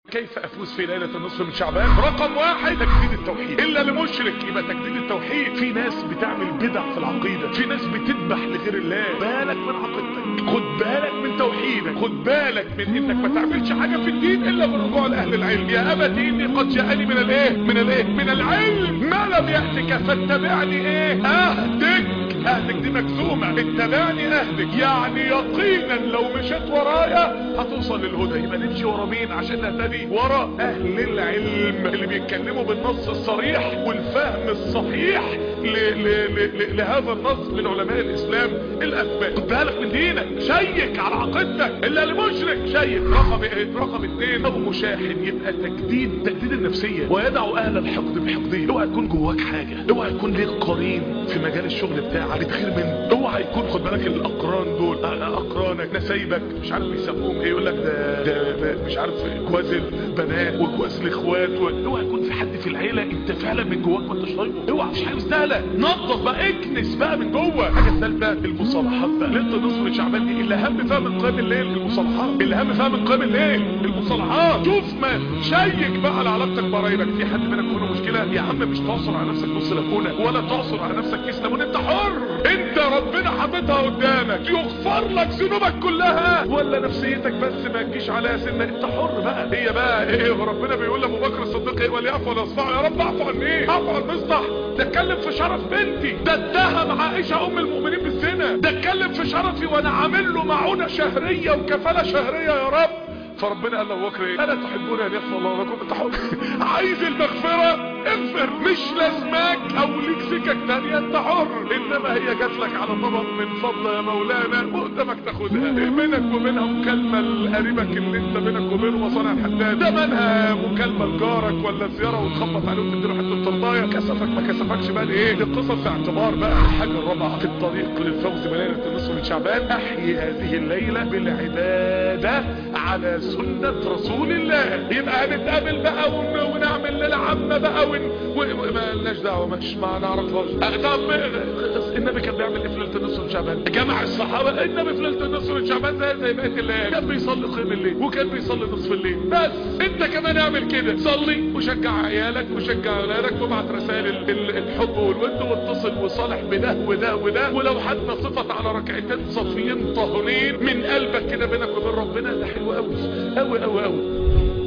كيف افوز في ليلة النصف من شعبان رقم واحد تجديد التوحيد الا لمشرك يبقى تجديد التوحيد في ناس بتعمل بدع في العقيدة في ناس بتذبح لغير الله بالك من عقيدتك خد بالك من توحيدك خد بالك من انك ما تعملش حاجة في الدين الا بالرجوع لاهل العلم يا ابتي اني قد جاءني من الايه من الايه من العلم ما لم يأتك فاتبعني ايه اهدك اهدك دي مجزومة اتبعني اهدك يعني يقينا لو مشيت ورايا هتوصل للهدى يبقى نمشي ورا مين عشان نهتدي ورا اهل العلم اللي بيتكلموا بالنص الصريح والفهم الصحيح ل ل ل ل لهذا النص من علماء الاسلام الاثبات خد بالك من دينك شيك على عقيدتك الا لمشرك شيك رقم ايه رقم اثنين ابو مشاحن يبقى تجديد تجديد النفسيه ويدعو اهل الحقد بحقده اوعى يكون جواك حاجه اوعى يكون ليك قرين في مجال الشغل بتاعك بتخير منه اوعى يكون خد بالك الاقران دول اقرانك نسايبك مش عارف بيسموهم ايه يقول لك ده, ده مش عارف كواز البنات وكواز الاخوات اوعى يكون في حد في العيله انت فعلا من جواك ما انتش طايقه اوعى مش حاجه مستاهله نظف بقى اكنس بقى من جوه الحاجه الثالثه المصالحات بقى ليله نصف شعبان دي اللي اهم فيها من قيام الليل المصالحات اللي اهم فيها من قيام الليل المصالحات شوف ما شيك بقى على علاقتك بقرايبك في حد منك منه مشكله يا عم مش تعصر على نفسك نص ليمونه ولا تعصر على نفسك كيس ليمون انت حر انت ربنا حاططها قدامك يغفر لك ذنوبك كلها ولا نفسيتك بس ما تجيش عليها سنه انت حر بقى هي بقى ايه ربنا بيقول لابو بكر الصديق ايه وليعفو ويصفحوا يا رب اعفو عن ايه اعفو عن مصطح ده اتكلم في شرف بنتي ده اتهم عائشه ام المؤمنين بالزنا ده اتكلم في شرفي وانا عامل له معونه شهريه وكفاله شهريه يا رب فربنا قال له بكر ايه الا تحبون ان يغفر الله لكم انت حر عايز المغفره اغفر مش لازمك او ليك سكك تانية انت حر انما هي جات لك على طبق من فضل يا مولانا وقدامك تاخدها بينك وبينها مكالمة لقريبك اللي انت بينك وبينه مصانع الحداد ده منها مكالمة لجارك ولا زيارة وتخبط عليه وتديله حتة ترضاية كسفك ما كسفكش بقى ايه دي قصص اعتبار بقى الحاجة الرابعة في الطريق للفوز بليلة النصف من شعبان احيي هذه الليلة بالعبادة على سنة رسول الله يبقى هنتقابل بقى ونعمل للعامة بقى ون... وما لناش دعوه مش ما نعرفهاش طب النبي كان بيعمل ايه في ليله النصف من شعبان جمع الصحابه النبي في ليله النصف من شعبان زي زي بقيه الليل كان بيصلي قيام الليل وكان بيصلي نصف الليل بس انت كمان اعمل كده صلي وشجع عيالك وشجع اولادك وابعت رسائل الحب والود واتصل وصالح بده وده وده ولو حتى صفت على ركعتين صافيين طاهرين من قلبك كده بينك وبين ربنا ده حلو قوي قوي قوي قوي